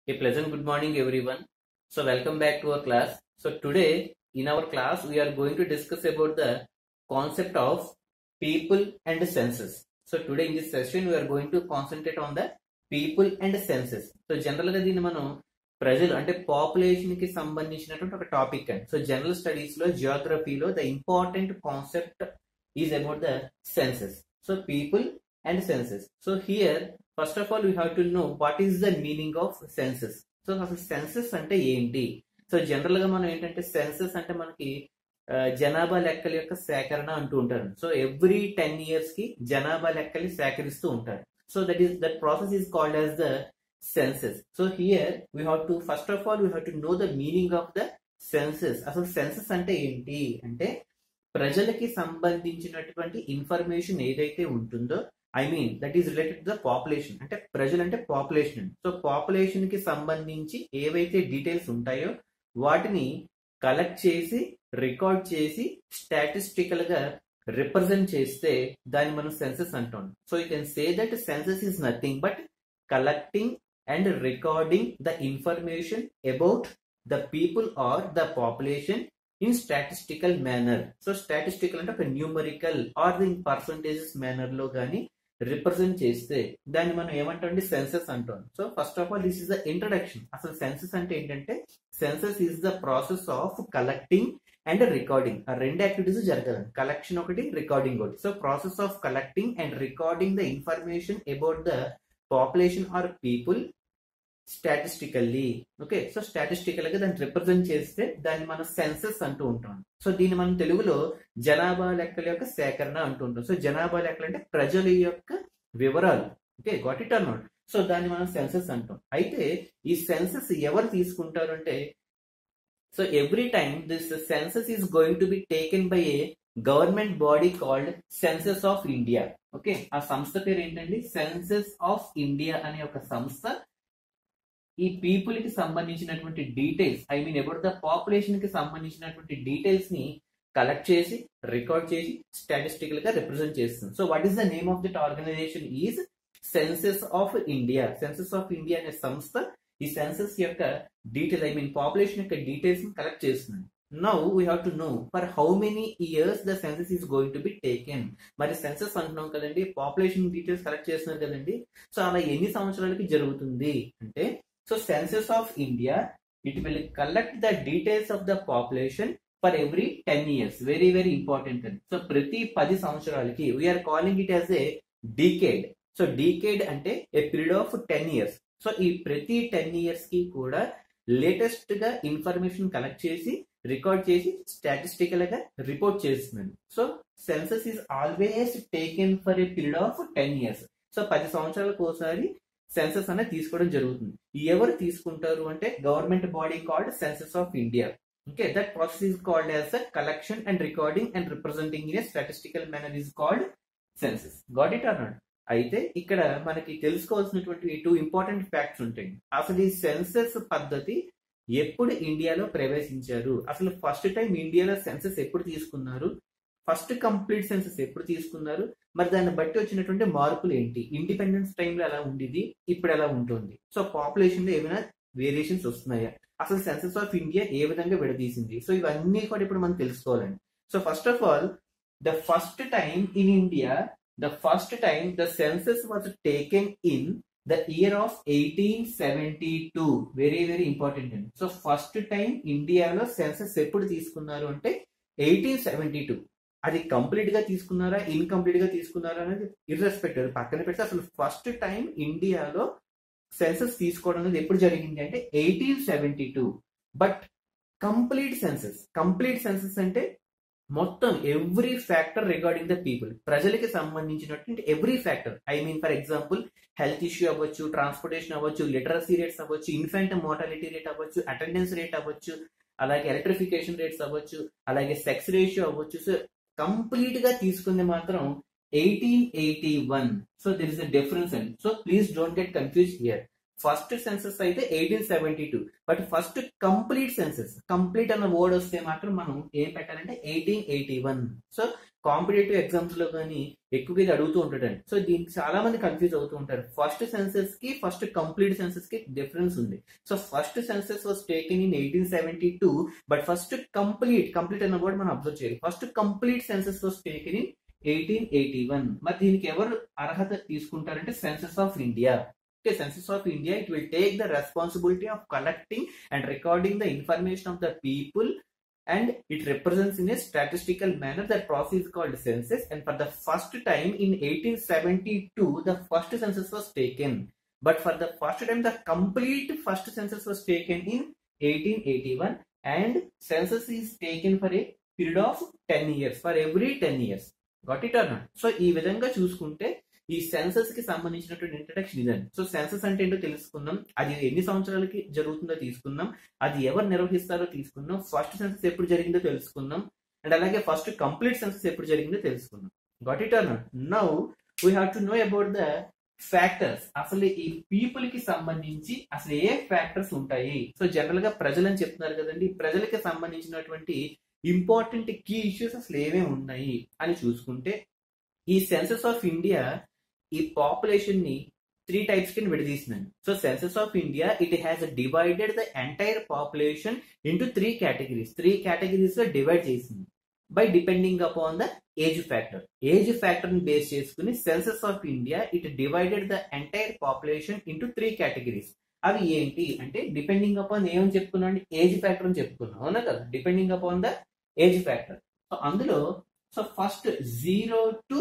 A pleasant good morning, everyone. So, welcome back to our class. So, today in our class, we are going to discuss about the concept of people and census. So, today in this session, we are going to concentrate on the people and census. So general గా దీన్ని మనం ప్రజలు అంటే population కి సంబంధించినటువంటి ఒక topic అండి so general studies లో జియోగ్రఫీలో the important concept is about the census so people and census so here first of all we have to know what is the meaning of census so అసలు census అంటే ఏంటి so general గా మనం ఏంటంటే senses అంటే మనకి ఆ, జనాభా లెక్కల యొక్క సేకరణ అంటూ ఉంటారు సో ఎవ్రీ టెన్ ఇయర్స్ కి జనాభా లెక్కల్ని సేకరిస్తూ ఉంటారు so that is that process is called as the census so here we have to first of all we have to know the meaning of the census అసలు census అంటే ఏంటి అంటే ప్రజలకి సంబంధించినటువంటి ఇన్ఫర్మేషన్ ఏదైతే ఉంటుందో I mean that is related the population అంటే ప్రజలు అంటే పాపులేషన్ సో పాపులేషన్ కి సంబంధించి ఏవైతే డీటెయిల్స్ ఉంటాయో వాటిని కలెక్ట్ చేసి రికార్డ్ చేసి స్టాటిస్టికల్ గా రిప్రజెంట్ చేస్తే దాన్ని మనం సెన్సెస్ అంటాం so you can say that census is nothing but collecting and recording the information about the people or the population in statistical manner so statistical అంటే ఒక numerical or in percentages manner లో కానీ represent చేస్తే దాన్ని మనం ఏమంటాం census అంటాం so first of all this is the introduction అసలు సెన్సెస్ అంటే ఏంటంటే census is the process of collecting and recording ఆ రెండు యాక్టివిటీస్ జరగాలి కలెక్షన్ ఒకటి రికార్డింగ్ ఒకటి so process of collecting and recording the information about the population or people statistically okay so statistical గా దాన్ని రిప్రజెంట్ చేస్తే దాన్ని మనం సెన్సెస్ అంటూ ఉంటాం సో దీన్ని మనం తెలుగులో జనాభా లెక్కల యొక్క సేకరణ అంటూ ఉంటాం సో జనాభా లెక్కలు అంటే ప్రజల యొక్క వివరాలు okay got it or not so దాన్ని మనం సెన్సెస్ అంటాం అయితే ఈ సెన్సెస్ ఎవరు తీసుకుంటారు అంటే so every time this census is going to be taken by a government body called census of India okay ఆ సంస్థ పేరు ఏంటండి సెన్సెస్ ఆఫ్ ఇండియా అనే ఒక సంస్థ ఈ పీపుల్ కి సంబంధించినటువంటి details I mean about the population కి సంబంధించినటువంటి డీటెయిల్స్ ని కలెక్ట్ చేసి రికార్డ్ చేసి స్టాటిస్టికల్ గా రిప్రజెంట్ చేస్తుంది so what is the name of that organization is census of India census of India అనే సంస్థ ఈ సెన్సెస్ యొక్క డీటెయిల్ ఐ మీన్ పాపులేషన్ యొక్క డీటెయిల్స్ ని కలెక్ట్ చేస్తుంది now we have to know for how many years the census is going to be taken మరి census అంటున్నాం కదండి పాపులేషన్ డీటెయిల్స్ కలెక్ట్ చేస్తున్నారు కదండి సో అలా ఎన్ని సంవత్సరాలకి జరుగుతుంది అంటే so census of India it will collect the details of the population for every ten years very very important అండి సో ప్రతి పది సంవత్సరాలకి we are calling it as a decade so decade అంటే a period of ten years so ఈ ప్రతి ten years కి కూడా latest గా ఇన్ఫర్మేషన్ కలెక్ట్ చేసి రికార్డ్ చేసి స్టాటిస్టికల్ గా రిపోర్ట్ చేస్తున్నాను so census is always taken for a period of ten years so పది సంవత్సరాలకు ఒకసారి సెన్సస్ అనేది తీసుకోవడం జరుగుతుంది ఎవరు తీసుకుంటారు అంటే government body called census of India okay that process is called as the collection and recording and representing in statistical manner is called census got it or not అయితే ఇక్కడ మనకి తెలుసుకోవాల్సినటువంటి టూ ఇంపార్టెంట్ ఫ్యాక్ట్స్ ఉంటాయి అసలు ఈ census పద్ధతి ఎప్పుడు ఇండియాలో ప్రవేశించారు అసలు ఫస్ట్ టైం ఇండియాలో సెన్సస్ ఎప్పుడు తీసుకున్నారు ఫస్ట్ కంప్లీట్ సెన్సస్ ఎప్పుడు తీసుకున్నారు మరి దాన్ని బట్టి వచ్చినటువంటి మార్పులు ఏంటి ఇండిపెండెన్స్ టైంలో ఎలా ఉండేది ఇప్పుడు ఎలా ఉంటుంది సో పాపులేషన్ లో ఏమైనా వేరియేషన్స్ వస్తున్నాయా అసలు సెన్సస్ ఆఫ్ ఇండియా ఏ విధంగా విడదీసింది సో ఇవన్నీ కూడా ఇప్పుడు మనం తెలుసుకోవాలండి so first of all the first time in India the first time the census was taken in the year of eighteen seventy two very very important అండి so first time ఇండియాలో census ఎప్పుడు తీసుకున్నారు అంటే ఎయిటీన్ సెవెంటీ టూ అది complete గా తీసుకున్నారా incomplete గా తీసుకున్నారా అనేది ఇర్రెస్పెక్టివ్ పక్కన పెడితే అసలు ఫస్ట్ టైం ఇండియాలో సెన్సస్ తీసుకోవడం అనేది ఎప్పుడు జరిగింది అంటే eighteen seventy two but complete census complete census అంటే మొత్తం every factor regarding the people ప్రజలకి సంబంధించినటువంటి every factor I mean for example health issue అవ్వచ్చు ట్రాన్స్పోర్టేషన్ అవ్వచ్చు లిటరసీ రేట్స్ అవ్వచ్చు ఇన్ఫెంట్ మోటాలిటీ రేట్ అవ్వచ్చు అటెండెన్స్ రేట్ అవ్వచ్చు అలాగే ఎలక్ట్రిఫికేషన్ రేట్స్ అవ్వచ్చు అలాగే సెక్స్ రేషియో అవ్వచ్చు సో కంప్లీట్ గా తీసుకుంది మాత్రం eighteen eighty one so there is a difference and so please don't get confuse here first census అయితే eighteen seventy two but first complete census complete అన్న word వస్తే మాత్రం మనం ఏం పెట్టాలంటే eighteen eighty one so competitive exams లో కానీ ఎక్కువగా ఇది అడుగుతూ ఉంటాడండి సో దీనికి చాలా మంది కన్ఫ్యూజ్ అవుతూ ఉంటారు ఫస్ట్ సెన్సస్ కి ఫస్ట్ కంప్లీట్ సెన్సస్ కి డిఫరెన్స్ ఉంది so first census was taken in eighteen seventy two but first complete complete అన్న వర్డ్ మనం అబ్జర్వ్ చేయాలి ఫస్ట్ కంప్లీట్ సెన్సస్ వాస్ టేకెన్ ఇన్ ఎయిటీన్ ఎయిటీ వన్ మరి దీనికి ఎవరు అర్హత తీసుకుంటారంటే census of India Okay, Census of India, it will take the responsibility of collecting and recording the information of the people and it represents in a statistical manner. That process is called census and for the first time in 1872, the first census was taken. But for the first time, the complete first census was taken in 1881 and census is taken for a period of 10 years, for every 10 years. Got it or not? So ఈ విధంగా చూసుకుంటే ఈ census కి సంబంధించినటువంటి introduction ఇదండి so census అంటే ఏంటో తెలుసుకుందాం అది ఎన్ని సంవత్సరాలకి జరుగుతుందో తీసుకుందాం అది ఎవరు నిర్వహిస్తారో తీసుకుందాం ఫస్ట్ సెన్సస్ ఎప్పుడు జరిగిందో తెలుసుకుందాం అండ్ అలాగే ఫస్ట్ కంప్లీట్ సెన్సస్ ఎప్పుడు జరిగిందో తెలుసుకుందాం got it or now we have to know about the factors అసలు ఈ పీపుల్ కి సంబంధించి అసలు ఏ ఫ్యాక్టర్స్ ఉంటాయి సో జనరల్ గా ప్రజలని చెప్తున్నారు కదండి ప్రజలకి సంబంధించినటువంటి ఇంపార్టెంట్ కీ ఇష్యూస్ అసలు ఏమేమి ఉన్నాయి అని చూసుకుంటే ఈ సెన్సస్ ఆఫ్ ఇండియా ఈ పాపులేషన్ ని త్రీ టైప్స్ కింద విడదీసిందండి so census of India it has divided the entire population into three categories three categories లో డివైడ్ చేసింది by depending upon the age factor age factor ని బేస్ చేసుకుని census of India it divided the entire population into three categories అవి ఏంటి అంటే depending upon ఏమని చెప్పుకున్నాం అంటే ఏజ్ ఫ్యాక్టర్ అని చెప్పుకున్నాం అవునా కదా depending upon the age factor so అందులో so first zero to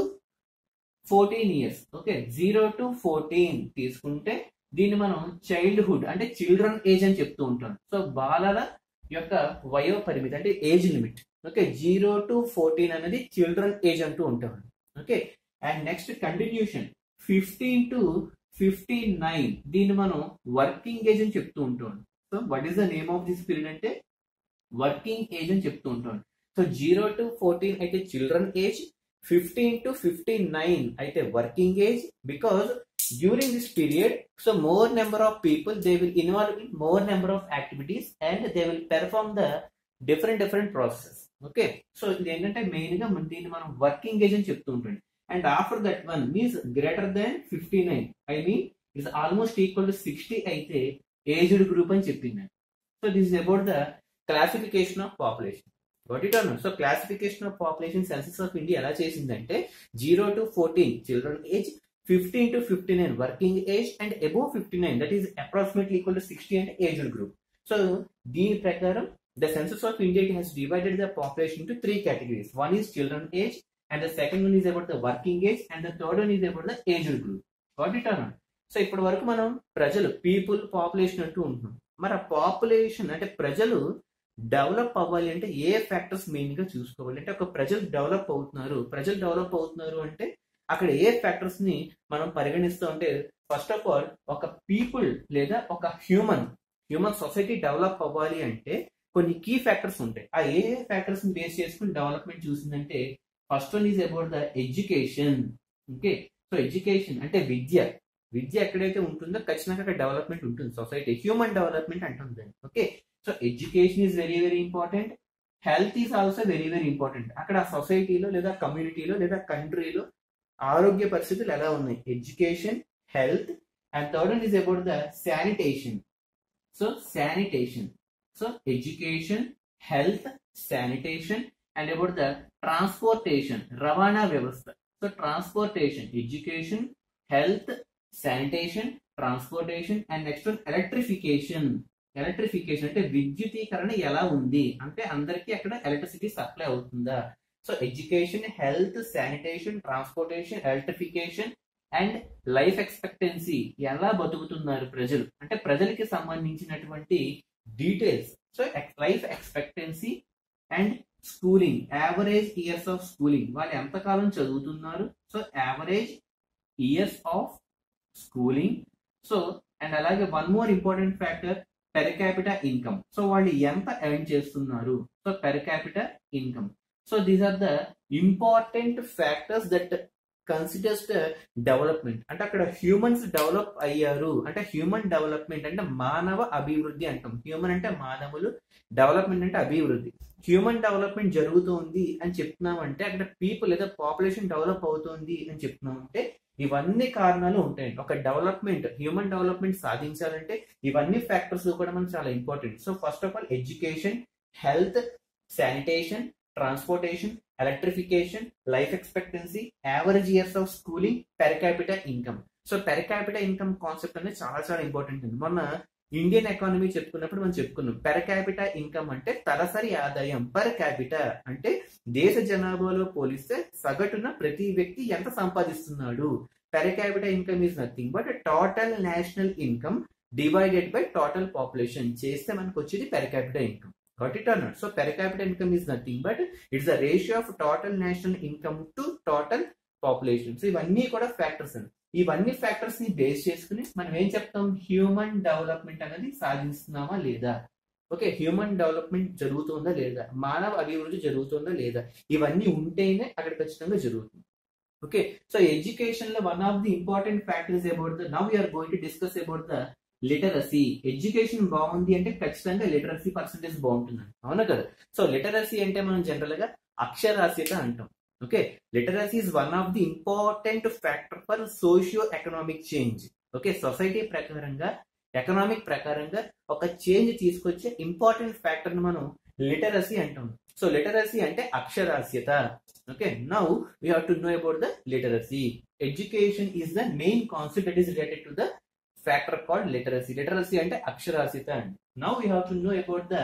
fourteen years okay zero to fourteen తీసుకుంటే దీన్ని మనం చైల్డ్హుడ్ అంటే చిల్డ్రన్ ఏజ్ అని చెప్తూ ఉంటాం సో బాలల యొక్క వయో పరిమితి అంటే age limit okay zero to fourteen అనేది చిల్డ్రన్ ఏజ్ అంటూ ఉంటాం okay and next continuation fifteen to fifty nine దీన్ని మనం వర్కింగ్ ఏజ్ అని చెప్తూ ఉంటాం so what is the name of this period అంటే వర్కింగ్ ఏజ్ అని చెప్తూ ఉంటాం సో జీరో టు ఫోర్టీన్ అయితే children age fifteen to fifty nine అయితే working age because during this period so more number of people they will involve in more number of activities and they will perform the different different processes okay so ఇది ఏంటంటే main గా మన దీన్ని మనం working age అని చెప్తూ ఉంటుంది and after that one means greater than fifty nine I mean it's almost equal to sixty అయితే ఏజ్డ్ గ్రూప్ అని చెప్పింది so this is about the classification of population what it అన్న so classification of population census of India ఎలా చేసిందంటే zero to fourteen children age fifteen to fifty nine working age and above fifty nine that is approximately equal to sixty and aged group so దీని ప్రకారం the census of India it has divided the population to three categories one is children age and the second one is about the working age and the third one is about the aged group what it అన్న so ఇప్పటి వరకు మనం ప్రజలు people population అంటూ ఉంటున్నాం మరి ఆ population అంటే ప్రజలు డెవలప్ అవ్వాలి అంటే ఏ ఫ్యాక్టర్స్ మెయిన్ గా చూసుకోవాలి అంటే ఒక ప్రజలు డెవలప్ అవుతున్నారు ప్రజలు డెవలప్ అవుతున్నారు అంటే అక్కడ ఏ ఫ్యాక్టర్స్ ని మనం పరిగణిస్తూ ఉంటే ఫస్ట్ ఆఫ్ ఆల్ ఒక పీపుల్ లేదా ఒక హ్యూమన్ హ్యూమన్ సొసైటీ డెవలప్ అవ్వాలి అంటే కొన్ని కీ ఫ్యాక్టర్స్ ఉంటాయి ఆ ఏ ఏ ఫ్యాక్టర్స్ ని బేస్ చేసుకుని డెవలప్మెంట్ చూసిందంటే first one is about the education okay so education అంటే విద్య విద్య ఎక్కడైతే ఉంటుందో ఖచ్చితంగా అక్కడ డెవలప్మెంట్ ఉంటుంది సొసైటీ హ్యూమన్ డెవలప్మెంట్ అంటుంది okay so education is very very important health is also very very important అక్కడ సొసైటీలో లేదా కమ్యూనిటీలో లేదా కంట్రీలో ఆరోగ్య పరిస్థితులు ఎలా ఉన్నాయి education health and third one is about the sanitation so sanitation so education health sanitation and about the transportation రవాణా వ్యవస్థ so transportation education health sanitation transportation and next one electrification electrification అంటే విద్యుతీకరణ ఎలా ఉంది అంటే అందరికీ అక్కడ ఎలక్ట్రిసిటీ సప్లై అవుతుందా so education health sanitation transportation electrification and life expectancy ఎలా బతుకుతున్నారు ప్రజలు అంటే ప్రజలకి సంబంధించినటువంటి details so life expectancy and schooling average years of schooling వాళ్ళు ఎంతకాలం చదువుతున్నారు so average years of schooling so and అలాగే one more important factor per capital income so వాళ్ళు ఎంత ఎర్న్ చేస్తున్నారు so per capital income so these are the important factors that considers the development అంటే అక్కడ humans develop అయ్యారు అంటే human development అంటే మానవ అభివృద్ధి అంటాం హ్యూమన్ అంటే మానవులు డెవలప్మెంట్ అంటే అభివృద్ధి హ్యూమన్ డెవలప్మెంట్ జరుగుతుంది అని చెప్తున్నామంటే అక్కడ పీపుల్ లేదా పాపులేషన్ డెవలప్ అవుతుంది అని చెప్తున్నామంటే ఇవన్నీ కారణాలు ఉంటాయండి ఒక డెవలప్మెంట్ హ్యూమన్ డెవలప్మెంట్ సాధించాలంటే ఇవన్నీ ఫ్యాక్టర్స్ కూడా మనకు చాలా important so first of all education health sanitation transportation electrification life expectancy average years of schooling per capital income so per capital income concept అనేది చాలా చాలా ఇంపార్టెంట్ అండి మొన్న ఇండియన్ ఎకానమీ చెప్పుకున్నప్పుడు మనం చెప్పుకున్నాం పెర్ క్యాపిటా ఇన్కమ్ అంటే తలసరి ఆదాయం పర్ క్యాపిటా అంటే దేశ జనాభాలో పోలిస్తే సగటున ప్రతి వ్యక్తి ఎంత సంపాదిస్తున్నాడు per capita income is nothing but total national income divided by total population చేస్తే మనకు వచ్చేది per capital income got it or not so per capita income is nothing but it's the ratio of total national income to total population so ఇవన్నీ కూడా factors అండి ఇవన్నీ factors ని base చేసుకుని మనం ఏం చెప్తాం హ్యూమన్ డెవలప్మెంట్ అనేది సాధిస్తున్నామా లేదా ఓకే హ్యూమన్ డెవలప్మెంట్ జరుగుతుందా లేదా మానవ అభివృద్ధి జరుగుతుందా లేదా ఇవన్నీ ఉంటేనే అక్కడ ఖచ్చితంగా జరుగుతుంది ఓకే సో ఎడ్యుకేషన్ లో one of the important factors about the now you are going to discuss about the literacy education బాగుంది అంటే ఖచ్చితంగా లిటరసీ పర్సంటేజ్ బాగుంటుంది అవునా కదా సో లిటరసీ అంటే మనం జనరల్ గా అక్షరాస్యత అంటాం okay literacy is one of the important factor for socio economic change okay society ప్రకారంగా ఎకనామిక్ ప్రకారంగా ఒక చేంజ్ తీసుకొచ్చే ఇంపార్టెంట్ ఫ్యాక్టర్ ని మనం లిటరసీ అంటాం సో లిటరసీ అంటే అక్షరాస్యత okay now we have to know about the literacy education is the main concept that is related to the factor called literacy literacy అంటే అక్షరాస్యత అండి now we have to know about the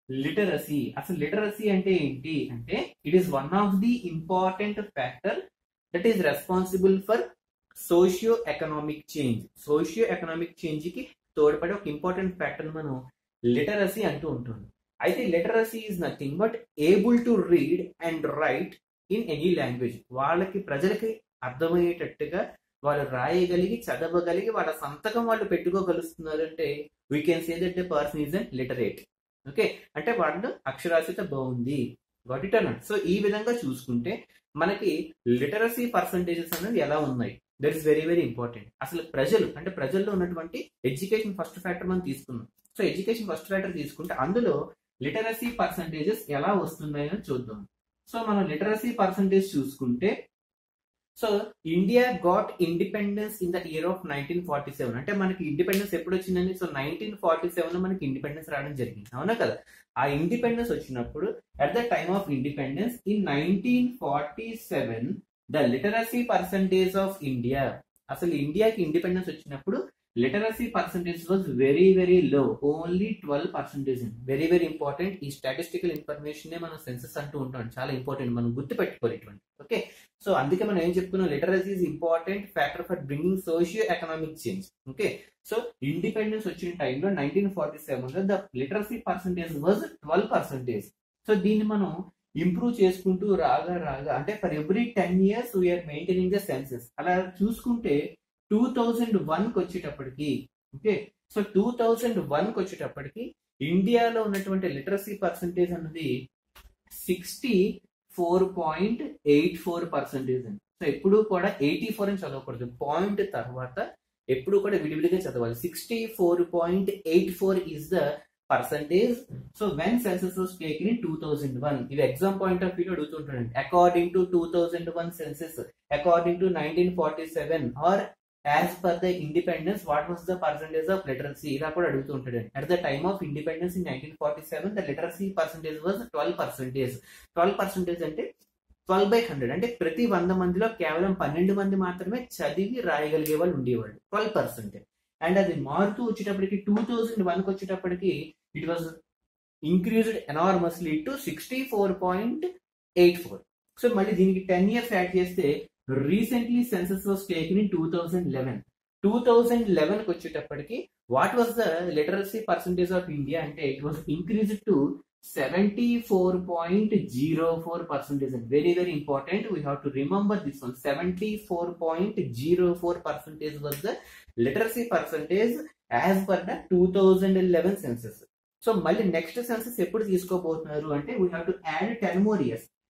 literacy అసలు literacy అంటే ఏంటి అంటే it is one of the important factor that is responsible for socio economic change socio economic change కి తోడ్పడే ఒక ఇంపార్టెంట్ ఫ్యాక్టర్ మనం లిటరసీ అంటూ ఉంటుంది అయితే literacy is nothing but able to read and write in any language వాళ్ళకి ప్రజలకి అర్థమయ్యేటట్టుగా వాళ్ళు రాయగలిగి చదవగలిగి వాళ్ళ సంతకం వాళ్ళు పెట్టుకోగలుస్తున్నారు అంటే we can say that the person is unliterate okay అంటే వాళ్ళు అక్షరాస్యత బాగుంది గాట్ ఇట్ అన్నట్టు సో ఈ విధంగా చూసుకుంటే మనకి లిటరసీ పర్సంటేజెస్ అనేది ఎలా ఉన్నాయి that is very very important అసలు ప్రజలు అంటే ప్రజల్లో ఉన్నటువంటి ఎడ్యుకేషన్ ఫస్ట్ ఫ్యాక్టర్ మనం తీసుకున్నాం సో ఎడ్యుకేషన్ ఫస్ట్ ఫ్యాక్టర్ తీసుకుంటే అందులో లిటరసీ పర్సంటేజెస్ ఎలా వస్తున్నాయని చూద్దాం సో మనం లిటరసీ పర్సంటేజ్ చూసుకుంటే so India got independence in the year of nineteen forty seven అంటే మనకి ఇండిపెండెన్స్ ఎప్పుడు వచ్చిందండి సో నైన్టీన్ ఫార్టీ సెవెన్ లో మనకి ఇండిపెండెన్స్ రావడం జరిగింది అవునా కదా ఆ ఇండిపెండెన్స్ వచ్చినప్పుడు at the time of independence in nineteen forty seven the literacy percentage of India అసలు ఇండియాకి ఇండిపెండెన్స్ వచ్చినప్పుడు literacy percentage was very very low only twelve percentage very very important ఈ స్టాటిస్టికల్ ఇన్ఫర్మేషన్ మనం సెన్సెస్ అంటూ ఉంటాం చాలా important మనం గుర్తుపెట్టుకోవాలి ఇటువంటి ఓకే సో అందుకే మనం ఏం చెప్పుకున్నాం literacy is important factor for bringing socio economic change okay so independence వచ్చిన టైంలో నైన్టీన్ ఫార్టీ సెవెన్ లో the literacy percentage was twelve percentage so దీన్ని మనం ఇంప్రూవ్ చేసుకుంటూ రాగా రాగా అంటే for every ten years we are maintaining the census అలా చూసుకుంటే టూ థౌజండ్ వన్ కి వచ్చేటప్పటికి okay so two thousand one కి వచ్చేటప్పటికి ఇండియాలో ఉన్నటువంటి లిటరసీ పర్సంటేజ్ అన్నది sixty four point eight four percentage అండి సో ఎప్పుడు కూడా ఎయిటీ ఫోర్ అని చదవకూడదు పాయింట్ తర్వాత ఎప్పుడు కూడా విడివిడిగా చదవాలి sixty four point eight four is the percentage so when census was taken in two thousand one ఇది ఎగ్జామ్ పాయింట్ ఆఫ్ వ్యూ అడుగుతుంటాడండి according to two thousand one census according to nineteen forty seven or as per the independence what was the percentage of literacy ఇలా కూడా అడుగుతూ ఉంటాడండి at the time of independence in nineteen forty seven the literacy percentage was twelve percentage twelve percentage అంటే twelve by hundred అంటే ప్రతి వంద మందిలో కేవలం పన్నెండు మంది మాత్రమే చదివి రాయగలిగే వాళ్ళు ఉండేవాళ్ళు ట్వెల్వ్ పర్సెంటేజ్ అండ్ అది మారుతూ వచ్చేటప్పటికి టూ థౌజండ్ వన్ కి వచ్చేటప్పటికి it was increased enormously to sixty four point eight four so మళ్ళీ దీనికి టెన్ ఇయర్స్ యాడ్ చేస్తే recently census was taken in two thousand eleven two thousand eleven కి వచ్చేటప్పటికి what was the literacy percentage of India అంటే it was increase to seventy four point zero four percentage and very very important we have to remember this one seventy four point zero four percentage was the literacy percentage as per the two thousand eleven census so మళ్ళీ next census ఎప్పుడు తీసుకోబోతున్నారు అంటే we have to add ten more years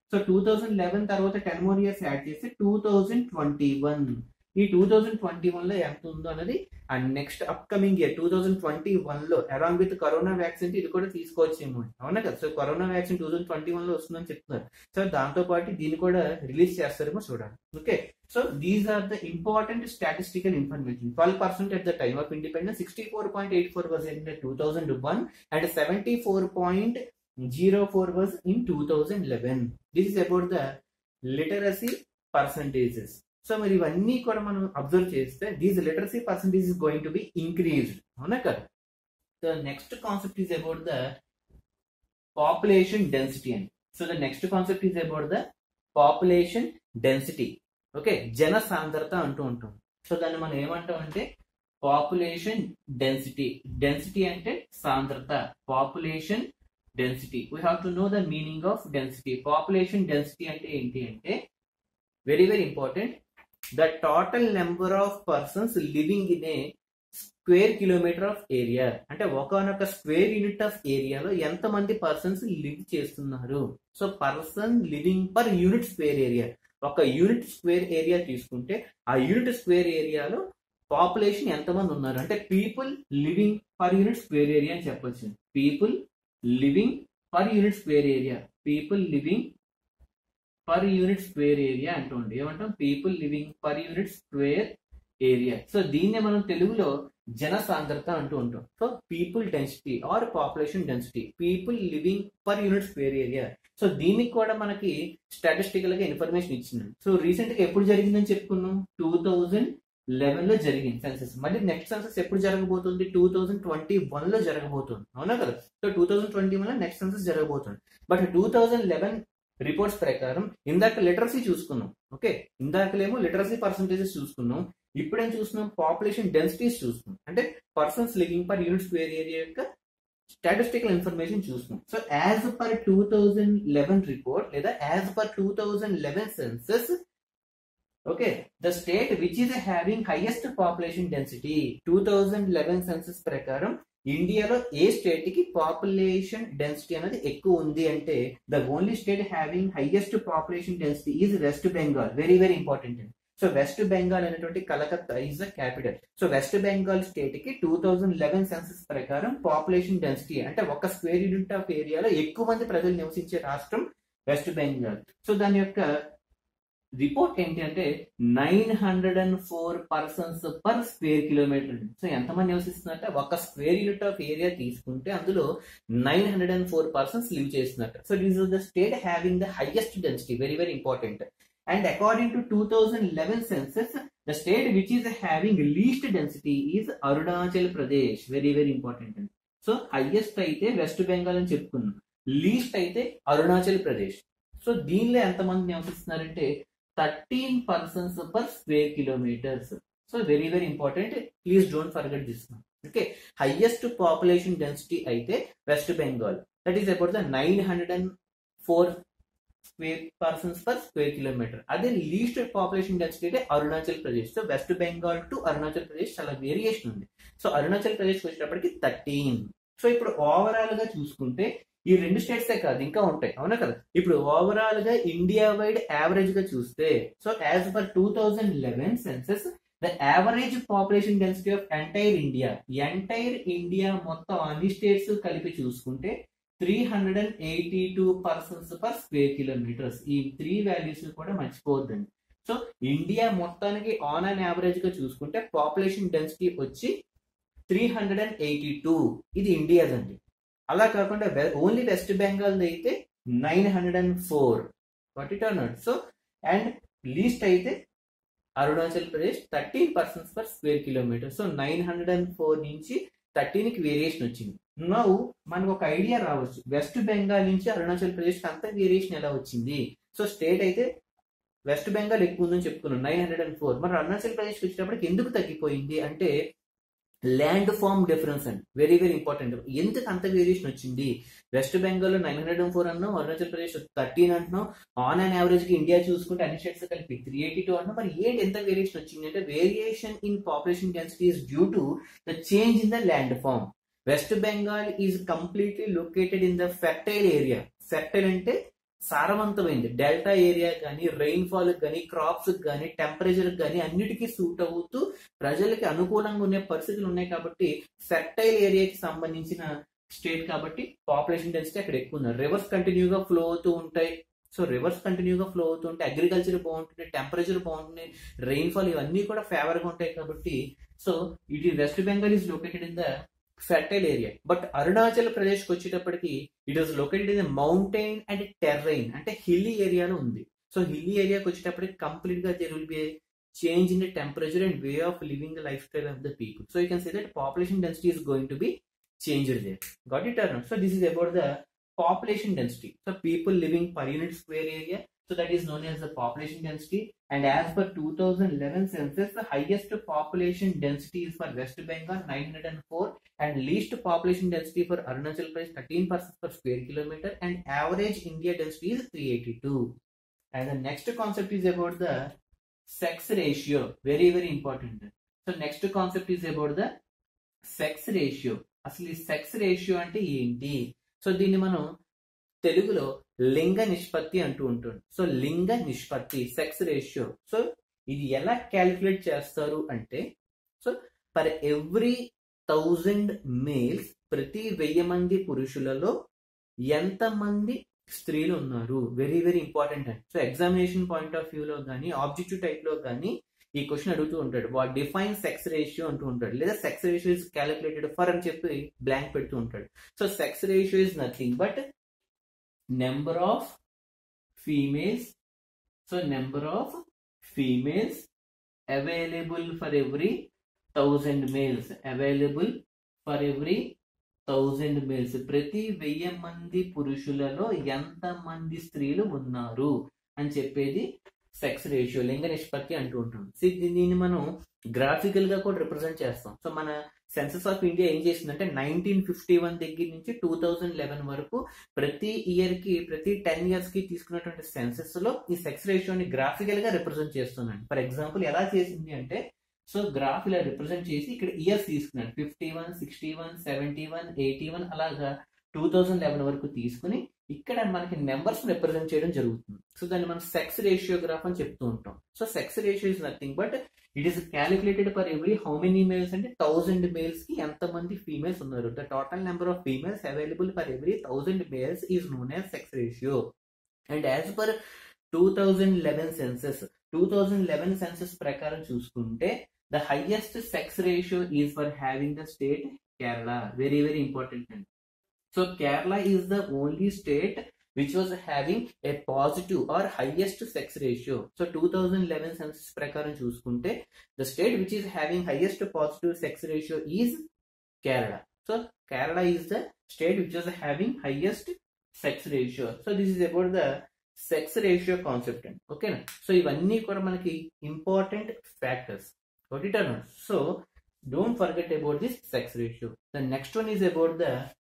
so two thousand eleven తర్వాత ten more years add చేస్తే two thousand twenty one ఈ two thousand twenty one లో ఎంత ఉందో అనేది and next upcoming year two thousand twenty one లో along with corona vaccine ఇది కూడా తీసుకోవచ్చేమో అవునా కదా so corona vaccine two thousand twenty one లో వస్తుందని చెప్తున్నారు సో దాంతో పాటు దీన్ని కూడా రిలీజ్ చేస్తారేమో చూడాలి okay so these are the important statistical information twelve percent at the time of independence sixty four point eight four was in two thousand one and seventy four point zero four was in two thousand eleven this is about the literacy percentages so మరి ఇవన్నీ కూడా మనం observe చేస్తే these literacy percentage is going to be increased అవునా కదా so next concept is about the population density అని so the next concept is about the population density okay జన సాంద్రత అంటూ ఉంటాం సో దాన్ని మనం ఏమంటాం అంటే పాపులేషన్ డెన్సిటీ డెన్సిటీ అంటే సాంద్రత population density we have to know the meaning of density population density అంటే ఏంటి అంటే very very important the total number of persons living in a square kilometre of area అంటే ఒకనొక స్క్వేర్ యూనిట్ ఆఫ్ ఏరియాలో ఎంత మంది పర్సన్స్ లివ్ చేస్తున్నారు so person living per unit square area ఒక యూనిట్ స్క్వేర్ ఏరియా తీసుకుంటే ఆ యూనిట్ స్క్వేర్ ఏరియాలో పాపులేషన్ ఎంతమంది ఉన్నారు అంటే people living per unit square area అని చెప్పొచ్చు people living per unit square area people living per unit square area అంటుంది ఏమంటాం people living per unit square area so దీన్నే మనం తెలుగులో జన సాంద్రత అంటూ ఉంటాం so people density or population density people living per unit square area so దీనికి కూడా మనకి స్టాటిస్టికల్ గా ఇన్ఫర్మేషన్ ఇచ్చింది సో రీసెంట్ గా ఎప్పుడు జరిగిందని చెప్పుకున్నాం టూ థౌజండ్ లెవెన్ లో జరిగింది సెన్సెస్ మళ్ళీ నెక్స్ట్ సెన్సెస్ ఎప్పుడు జరగబోతుంది టూ థౌజండ్ ట్వంటీ వన్ లో జరగబోతుంది అవునా కదా so two thousand twenty one లో నెక్స్ట్ సెన్సెస్ జరగబోతుంది but two thousand eleven reports ప్రకారం ఇందాక లిటరసీ చూసుకున్నాం ఓకే ఇందాకలేమో లిటరసీ పర్సంటేజెస్ చూసుకున్నాం ఇప్పుడేం చూస్తున్నాం పాపులేషన్ డెన్సిటీస్ చూస్తున్నాం అంటే persons living per unit square area యొక్క స్టాటిస్టికల్ ఇన్ఫర్మేషన్ చూస్తున్నాం so as per two thousand eleven report లేదా as per two thousand eleven census okay the state which is having highest population density two thousand eleven census ప్రకారం ఇండియాలో ఏ state కి population density అనేది ఎక్కువ ఉంది అంటే the only state having highest population density is West Bengal very very important so West Bengal అనేటువంటి Calcutta is the capital so West Bengal state కి టూ థౌజండ్ లెవెన్ సెన్సెస్ ప్రకారం పాపులేషన్ డెన్సిటీ అంటే ఒక స్క్వేర్ యూనిట్ ఆఫ్ ఏరియాలో ఎక్కువ మంది ప్రజలు నివసించే రాష్ట్రం వెస్ట్ బెంగాల్ సో దాని యొక్క రిపోర్ట్ ఏంటి అంటే nine hundred and four persons per square kilometre so ఎంతమంది నివసిస్తున్నట్ట ఒక స్క్వేర్ యూనిట్ ఆఫ్ ఏరియా తీసుకుంటే అందులో nine hundred and four persons live చేస్తున్నట్టు so this is the state having the highest density very very important and according to two thousand eleven census the state which is having least density is Arunachal Pradesh very very important అండి so highest అయితే వెస్ట్ బెంగాల్ అని చెప్పుకున్నాం least అయితే Arunachal Pradesh so దీనిలో ఎంతమంది నివసిస్తున్నారంటే thirteen persons per square kilometres so very very important please don't forget this okay highest population density అయితే West Bengal that is about the nine hundred and four square persons per square kilometre అదే least population density అయితే Arunachal Pradesh so West Bengal to Arunachal Pradesh చాలా variation ఉంది so Arunachal Pradesh వచ్చేటప్పటికి thirteen so ఇప్పుడు overall గా చూసుకుంటే ఈ రెండు స్టేట్సే కాదు ఇంకా ఉంటాయి అవునా కదా ఇప్పుడు ఓవరాల్ గా ఇండియా వైడ్ యావరేజ్ గా చూస్తే so as per two thousand eleven census the average population density of entire India entire India మొత్తం అన్ని స్టేట్స్ కలిపి చూసుకుంటే three hundred and eighty two persons per square kilometres ఈ త్రీ వాల్యూస్ కూడా మర్చిపోవద్దండి సో ఇండియా మొత్తానికి ఆన్ అండ్ యావరేజ్ గా చూసుకుంటే పాపులేషన్ డెన్సిటీ వచ్చి three hundred and eighty two ఇది ఇండియాదండి అలా కాకుండా ఓన్లీ వెస్ట్ బెంగాల్ అయితే nine hundred and four what it or not so and least అయితే Arunachal Pradesh thirteen persons per square kilometre so nine hundred and four నుంచి థర్టీన్కి వేరియేషన్ వచ్చింది నౌ మనకు ఒక ఐడియా రావచ్చు వెస్ట్ బెంగాల్ నుంచి అరుణాచల్ ప్రదేశ్ అంత వేరియేషన్ ఎలా వచ్చింది సో స్టేట్ అయితే వెస్ట్ బెంగాల్ ఎక్కువ ఉందని చెప్పుకున్నాం నైన్ హండ్రెడ్ అండ్ ఫోర్ మరి అరుణాచల్ ప్రదేశ్ వచ్చేటప్పటికి ఎందుకు తగ్గిపోయింది అంటే ల్యాండ్ ఫామ్ డిఫరెన్స్ అండి వెరీ వెరీ ఇంపార్టెంట్ ఎందుకు అంత వేరియేషన్ వచ్చింది West Bengal nine hundred and four అన్నాం అరుణాచల్ ప్రదేశ్ థర్టీన్ అంటున్నాం ఆన్ అండ్ యావరేజ్ కి ఇండియా చూసుకుంటే అన్ని స్టేట్స్ కలిపి త్రీ ఎయిటీ టూ అంటున్నాం మరి ఏంటి ఎంత వేరియేషన్ వచ్చింది అంటే variation in population density is due to the change in the landform West Bengal is completely located in the fertile area fertile అంటే సారవంతమైంది డెల్టా ఏరియా కానీ రెయిన్ఫాల్ కానీ క్రాప్స్ కానీ టెంపరేచర్ కానీ అన్నిటికీ సూట్ అవుతూ ప్రజలకి అనుకూలంగా ఉండే పరిస్థితులు ఉన్నాయి కాబట్టి ఫెర్టైల్ ఏరియాకి సంబంధించిన స్టేట్ కాబట్టి పాపులేషన్ డెన్సిటీ అక్కడ ఎక్కువ ఉంది రివర్స్ కంటిన్యూగా ఫ్లో అవుతూ ఉంటాయి సో రివర్స్ కంటిన్యూగా ఫ్లో అవుతుంటే అగ్రికల్చర్ బాగుంటుంది టెంపరేచర్ బాగుంటుంది రెయిన్ఫాల్ ఇవన్నీ కూడా ఫేవర్ గా ఉంటాయి కాబట్టి so it West Bengal is located in the fertile area but Arunachal Pradesh కి వచ్చేటప్పటికి it was located in mountain and terrain అంటే హిల్లీ ఏరియాలో ఉంది సో హిల్లీ ఏరియాకి వచ్చేటప్పటికి కంప్లీట్ గా there will be change in the temperature and way of living the lifestyle of the people so you can say that population density is going to be changed there got it or not so this is about the population density so people living per unit square area so that is known as the population density and as per 2011 census the highest population density is for west bengal 904 and least population density for arunachal pradesh 13 persons per square kilometer and average india density is 382 and the next concept is about the sex ratio very very important so next concept is about the sex ratio అసలు ఈ sex ratio అంటే ఏంటి so దీన్ని మనం తెలుగులో లింగ నిష్పత్తి అంటూ ఉంటుంది సో లింగ నిష్పత్తి సెక్స్ రేషియో సో ఇది ఎలా క్యాలిక్యులేట్ చేస్తారు అంటే so per every thousand males ప్రతి వెయ్యి మంది పురుషులలో ఎంత మంది స్త్రీలు ఉన్నారు వెరీ వెరీ ఇంపార్టెంట్ అండి సో ఎగ్జామినేషన్ పాయింట్ ఆఫ్ వ్యూలో కానీ ఆబ్జెక్టివ్ టైప్ లో కానీ ఈ క్వశ్చన్ అడుగుతూ ఉంటాడు వాట్ డిఫైన్ సెక్స్ రేషియో అంటూ ఉంటాడు లేదా sex ratio is calculated for అని చెప్పి బ్లాంక్ పెడుతూ ఉంటాడు so sex ratio is nothing but number of females so number of females available for every thousand males available for every thousand males ప్రతి వెయ్యి మంది పురుషులలో ఎంత మంది స్త్రీలు ఉన్నారు అని చెప్పేది సెక్స్ రేషియో లింగ నిష్పత్తి అంటూ ఉంటాం సో దీన్ని మనం గ్రాఫికల్ గా కూడా రిప్రజెంట్ చేస్తాం సో మన సెన్సస్ ఆఫ్ ఇండియా ఏం చేసిందంటే నైన్టీన్ ఫిఫ్టీ వన్ దగ్గర నుంచి టూ థౌజండ్ లెవెన్ వరకు ప్రతి ఇయర్ కి ప్రతి టెన్ ఇయర్స్ కి తీసుకున్నటువంటి సెన్సెస్ లో ఈ సెక్స్ రేషియోని గ్రాఫికల్ గా రిప్రజెంట్ చేస్తున్నాను ఫర్ ఎగ్జాంపుల్ ఎలా చేసింది అంటే సో గ్రాఫ్ ఇలా రిప్రజెంట్ చేసి ఇక్కడ ఇయర్స్ తీసుకున్నాను fifty one sixty one seventy one eighty one అలాగా టూ థౌజండ్ లెవెన్ వరకు తీసుకుని ఇక్కడ మనకి నెంబర్స్ రిప్రజెంట్ చేయడం జరుగుతుంది సో దాన్ని మనం సెక్స్ రేషియో గ్రాఫ్ అని చెప్తూ ఉంటాం so sex ratio is nothing but it is calculated for every how many males అంటే థౌసండ్ మేల్స్ కి ఎంత మంది ఫీమేల్స్ ఉన్నారు the total number of females available for every thousand males is known as sex ratio and as per two thousand eleven census two thousand eleven census ప్రకారం చూసుకుంటే the highest sex ratio is for having the state Kerala very very important అండి so Kerala is the only state which was having a positive or highest sex ratio. So 2011 census ప్రకారం చూసుకుంటే the state which is having highest positive sex ratio is Kerala. So Kerala is the state which was having highest sex ratio. So this is about the sex ratio concept. Okay. So ఇవన్నీ కూడా మనకి important factors. Got it or not? So don't forget about this sex ratio. The next one is about the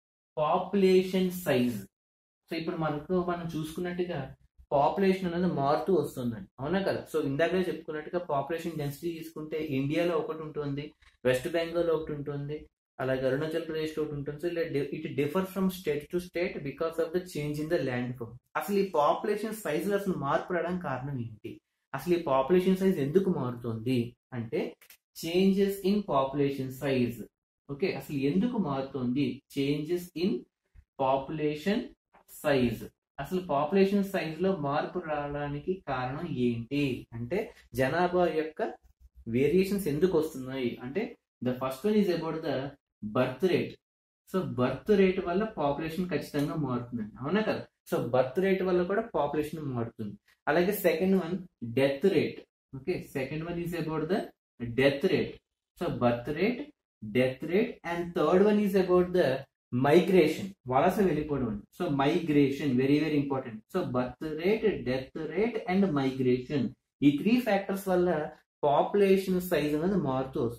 population size. So ఇప్పుడు మనకు మనం చూసుకున్నట్టుగా population అనేది మారుతూ వస్తుందండి అవునా కదా సో ఇందాక చెప్పుకున్నట్టుగా పాపులేషన్ డెన్సిటీ తీసుకుంటే ఇండియాలో ఒకటి ఉంటుంది వెస్ట్ బెంగాల్ ఒకటి ఉంటుంది అలాగే అరుణాచల్ ప్రదేశ్ ఒకటి ఉంటుంది సో ఇలా it differ from state to state because of the change in the landform అసలు ఈ పాపులేషన్ సైజ్ లో అసలు మార్పు రావడానికి కారణం ఏంటి అసలు ఈ పాపులేషన్ సైజ్ ఎందుకు మారుతుంది అంటే changes in population size okay అసలు ఎందుకు మారుతుంది చేంజెస్ ఇన్ పాపులేషన్ సైజ్ అసలు పాపులేషన్ సైజ్ లో మార్పు రావడానికి కారణం ఏంటి అంటే జనాభా యొక్క వేరియేషన్స్ ఎందుకు వస్తున్నాయి అంటే the first one is about the birth rate so birth rate వల్ల పాపులేషన్ ఖచ్చితంగా మారుతుందండి అవునా కదా సో బర్త్ రేట్ వల్ల కూడా పాపులేషన్ మారుతుంది అలాగే second one death rate okay second one is about the death rate so birth rate death rate and third one is about the migration వలస వెళ్ళిపోవడం so migration very very important so birth rate death rate and migration ఈ three factors వల్ల population size అనేది మారుతూ వస్తుంది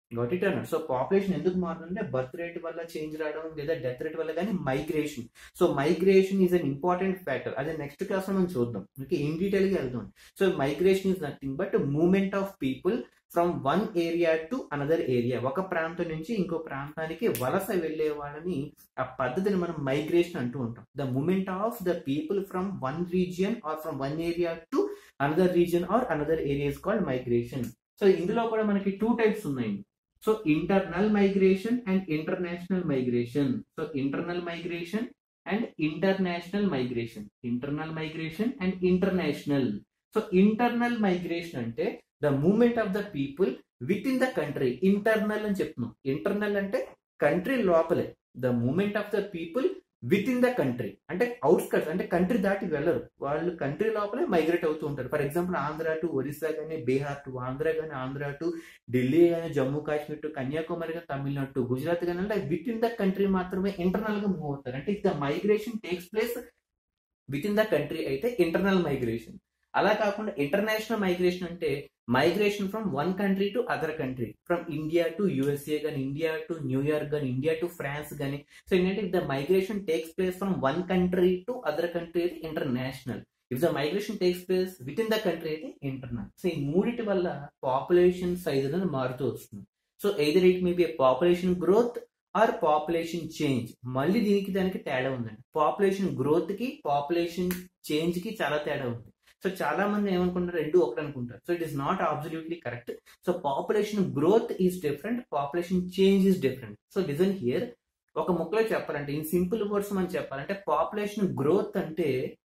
got it అన్నారు so population ఎందుకు మారుతుందంటే బర్త్ రేట్ వల్ల చేంజ్ రావడం లేదా డెత్ రేట్ వల్ల కానీ migration so migration is an important factor అదే నెక్స్ట్ క్లాస్ లో మనం చూద్దాం ఓకే ఇన్ డీటెయిల్ గా వెళ్దాం so migration is nothing but movement of people from one area to another area ఒక ప్రాంతం నుంచి ఇంకో ప్రాంతానికి వలస వెళ్లే వాళ్ళని ఆ పద్ధతిని మనం మైగ్రేషన్ అంటూ ఉంటాం the movement of the people from one region or from one area to another region or another areas called migration so ఇందులో కూడా మనకి టూ టైప్స్ ఉన్నాయి so internal migration and international migration so internal migration and international migration internal migration and international so internal migration అంటే the movement of the people within the country internal అని చెప్తున్నాం internal అంటే country లోపలే the movement of the people within the country అంటే outskirts అంటే country దాటి వెళ్ళరు వాళ్ళు కంట్రీ లోపలే మైగ్రేట్ అవుతూ ఉంటారు for example Andhra to Orissa కానీ బీహార్ టు ఆంధ్ర కానీ ఆంధ్ర టు ఢిల్లీ కానీ జమ్మూ కాశ్మీర్ టు కన్యాకుమారి కానీ తమిళనాడు టు గుజరాత్ కానీ అంటే విత్ ఇన్ ద కంట్రీ మాత్రమే ఇంటర్నల్ గా మూవ్ అవుతారు అంటే the migration takes place within the country అయితే ఇంటర్నల్ మైగ్రేషన్ అలా కాకుండా ఇంటర్నేషనల్ మైగ్రేషన్ అంటే migration from one country to other country from India to USA కానీ ఇండియా టు న్యూయార్క్ కానీ ఇండియా టు ఫ్రాన్స్ కానీ సో ఏంటంటే the migration takes place from one country to other country అయితే international if the migration takes place within the country అయితే internal so ఈ మూడిటి వల్ల population size అనేది మారుతూ వస్తుంది so either it may be population growth or population change మళ్ళీ దీనికి దానికి తేడా ఉందండి పాపులేషన్ గ్రోత్ కి పాపులేషన్ చేంజ్ కి చాలా తేడా ఉంది సో చాలా మంది ఏమనుకుంటారు రెండు ఒకటి అనుకుంటారు so it is not absolutely correct so population growth is different population change is different so listen here ఒక ముక్కలో చెప్పాలంటే ఇన్ సింపుల్ వర్డ్స్ మనం చెప్పాలంటే పాపులేషన్ గ్రోత్ అంటే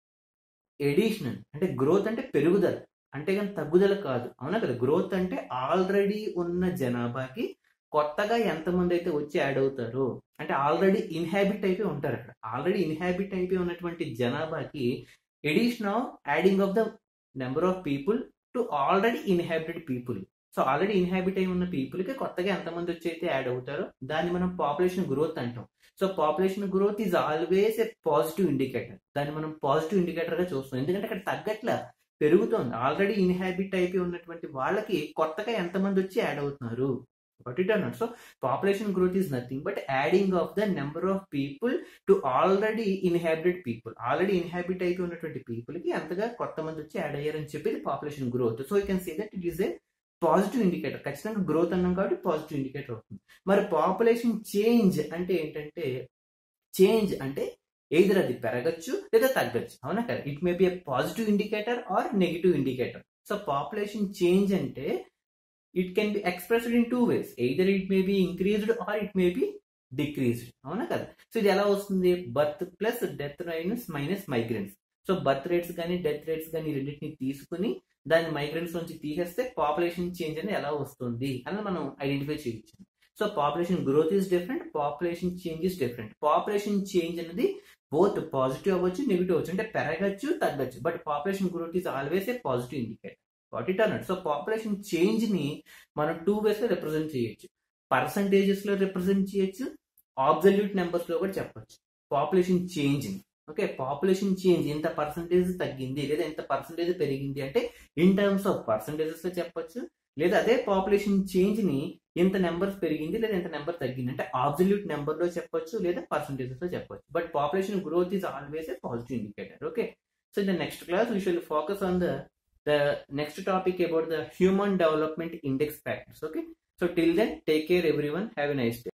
ఎడిషనల్ అంటే గ్రోత్ అంటే పెరుగుదల అంటే కానీ తగ్గుదల కాదు అవునా కదా గ్రోత్ అంటే ఆల్రెడీ ఉన్న జనాభాకి కొత్తగా ఎంతమంది అయితే వచ్చి యాడ్ అవుతారో అంటే ఆల్రెడీ ఇన్హాబిట్ అయిపోయి ఉంటారు అక్కడ ఆల్రెడీ ఇన్హాబిట్ అయిపోయి ఉన్నటువంటి జనాభాకి addition of adding of the number of people to already inhabited people so already inhabit అయి ఉన్న పీపుల్ కి కొత్తగా ఎంతమంది వచ్చి అయితే యాడ్ అవుతారో దాన్ని మనం పాపులేషన్ గ్రోత్ అంటాం so population growth is always a positive indicator దాన్ని మనం పాజిటివ్ ఇండికేటర్ గా చూస్తాం ఎందుకంటే అక్కడ తగ్గట్ల పెరుగుతోంది ఆల్రెడీ ఇన్హాబిట్ అయిపోయి ఉన్నటువంటి వాళ్ళకి కొత్తగా ఎంతమంది వచ్చి యాడ్ అవుతున్నారు బట్ ఇట్ అన్నట్టు so population growth is nothing but adding of the number of people to already inhabited people already inhabit అయిపోయి ఉన్నటువంటి పీపుల్ కి ఎంతగా కొత్త మంది వచ్చి యాడ్ అయ్యారని చెప్పేది population growth so you can see that it is a positive indicator ఖచ్చితంగా గ్రోత్ అన్నాం కాబట్టి పాజిటివ్ ఇండికేటర్ అవుతుంది మరి పాపులేషన్ చేంజ్ అంటే ఏంటంటే చేంజ్ అంటే ఎయిదర్ అది పెరగచ్చు లేదా తగ్గచ్చు అవునా కదా it may be a positive indicator or negative indicator so population change అంటే it can be expressed in two ways either it may be increased or it may be decreased అవునా కదా సో ఇది ఎలా వస్తుంది birth plus death minus minus migrants so birth rates కానీ death rates కానీ రెండింటిని తీసుకుని దాన్ని మైగ్రెంట్స్ నుంచి తీసేస్తే పాపులేషన్ చేంజ్ అనేది ఎలా వస్తుంది అని మనం ఐడెంటిఫై చేయొచ్చు so population growth is different population change is different population change అనేది బోత్ పాజిటివ్ అవ్వచ్చు నెగిటివ్ అవ్వచ్చు అంటే పెరగచ్చు తగ్గచ్చు but population growth is always a positive indicator what it అన్నట్టు సో పాపులేషన్ చేంజ్ ని మనం టూ వేస్ లో రిప్రజెంట్ చేయొచ్చు పర్సంటేజెస్ లో రిప్రజెంట్ చేయొచ్చు ఆబ్జల్యూట్ నెంబర్స్ లో కూడా చెప్పొచ్చు పాపులేషన్ చేంజ్ ని ఓకే పాపులేషన్ చేంజ్ ఎంత పర్సంటేజ్ తగ్గింది లేదా ఎంత పర్సంటేజ్ పెరిగింది అంటే ఇన్ టర్మ్స్ ఆఫ్ పర్సంటేజెస్ లో చెప్పొచ్చు లేదా అదే పాపులేషన్ చేంజ్ ని ఎంత నెంబర్స్ పెరిగింది లేదా ఎంత నెంబర్ తగ్గింది అంటే ఆబ్జల్యూట్ నెంబర్ లో చెప్పొచ్చు లేదా పర్సంటేజెస్ లో చెప్పొచ్చు but population growth is always a positive indicator okay so in the next class we shall focus on the the next topic about the human development index factors okay so till then take care everyone have a nice day